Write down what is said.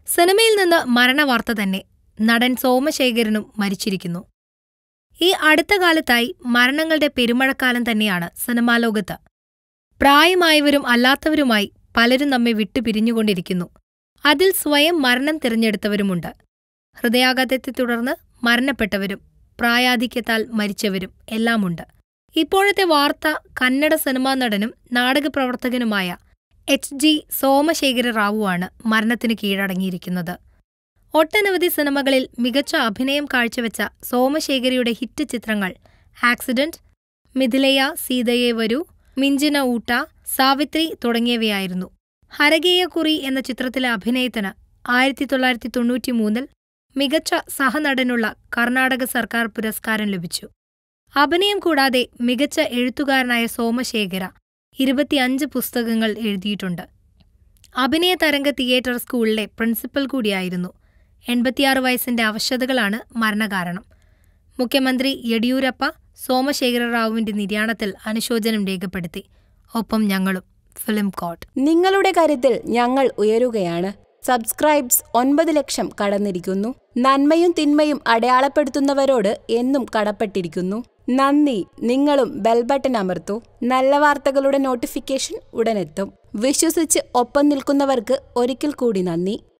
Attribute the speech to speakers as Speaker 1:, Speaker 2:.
Speaker 1: സിനിമയിൽ നിന്ന് മരണവാർത്ത തന്നെ നടൻ സോമശേഖരനും മരിച്ചിരിക്കുന്നു ഈ അടുത്ത കാലത്തായി മരണങ്ങളുടെ പെരുമഴക്കാലം തന്നെയാണ് സിനിമാ ലോകത്ത് പ്രായമായവരും അല്ലാത്തവരുമായി പലരും നമ്മെ വിട്ടുപിരിഞ്ഞുകൊണ്ടിരിക്കുന്നു അതിൽ സ്വയം മരണം തിരഞ്ഞെടുത്തവരുമുണ്ട് ഹൃദയാഘാതത്തെ തുടർന്ന് മരണപ്പെട്ടവരും പ്രായാധിക്യത്താൽ മരിച്ചവരും എല്ലാമുണ്ട് ഇപ്പോഴത്തെ വാർത്ത കന്നഡ സിനിമാ നടനും നാടകപ്രവർത്തകനുമായ എച്ച് ജി സോമശേഖര റാവുവാണ് മരണത്തിന് കീഴടങ്ങിയിരിക്കുന്നത് ഒട്ടനവധി സിനിമകളിൽ മികച്ച അഭിനയം കാഴ്ചവെച്ച സോമശേഖരയുടെ ഹിറ്റ് ചിത്രങ്ങൾ ആക്സിഡന്റ് മിഥിലയ സീതയെ വരൂ മിഞ്ചിന ഊട്ട സാവിത്രി തുടങ്ങിയവയായിരുന്നു ഹരകേയക്കുറി എന്ന ചിത്രത്തിലെ അഭിനയത്തിന് ആയിരത്തി തൊള്ളായിരത്തി തൊണ്ണൂറ്റിമൂന്നിൽ മികച്ച സഹനടനുള്ള കർണാടക സർക്കാർ പുരസ്കാരം ലഭിച്ചു അഭിനയം കൂടാതെ മികച്ച എഴുത്തുകാരനായ സോമശേഖര ഇരുപത്തിയഞ്ച് പുസ്തകങ്ങൾ എഴുതിയിട്ടുണ്ട് അഭിനയ തരംഗ തിയേറ്റർ സ്കൂളിലെ പ്രിൻസിപ്പൽ കൂടിയായിരുന്നു എൺപത്തിയാറ് വയസ്സിന്റെ അവശതകളാണ് മരണകാരണം മുഖ്യമന്ത്രി യെഡിയൂരപ്പ സോമശേഖര റാവുവിന്റെ നിര്യാണത്തിൽ അനുശോചനം രേഖപ്പെടുത്തി ഒപ്പം ഞങ്ങളും ഫിലിം കോട്ട്
Speaker 2: നിങ്ങളുടെ കരുത്തിൽ ഞങ്ങൾ ഉയരുകയാണ് സബ്സ്ക്രൈബ്സ് ഒൻപത് ലക്ഷം കടന്നിരിക്കുന്നു നന്മയും തിന്മയും അടയാളപ്പെടുത്തുന്നവരോട് എന്നും കടപ്പെട്ടിരിക്കുന്നു നന്ദി നിങ്ങളും ബെൽ ബട്ടൺ അമർത്തൂ നല്ല വാർത്തകളുടെ നോട്ടിഫിക്കേഷൻ ഉടനെത്തും വിശ്വസിച്ച് ഒപ്പം നിൽക്കുന്നവർക്ക് ഒരിക്കൽ കൂടി നന്ദി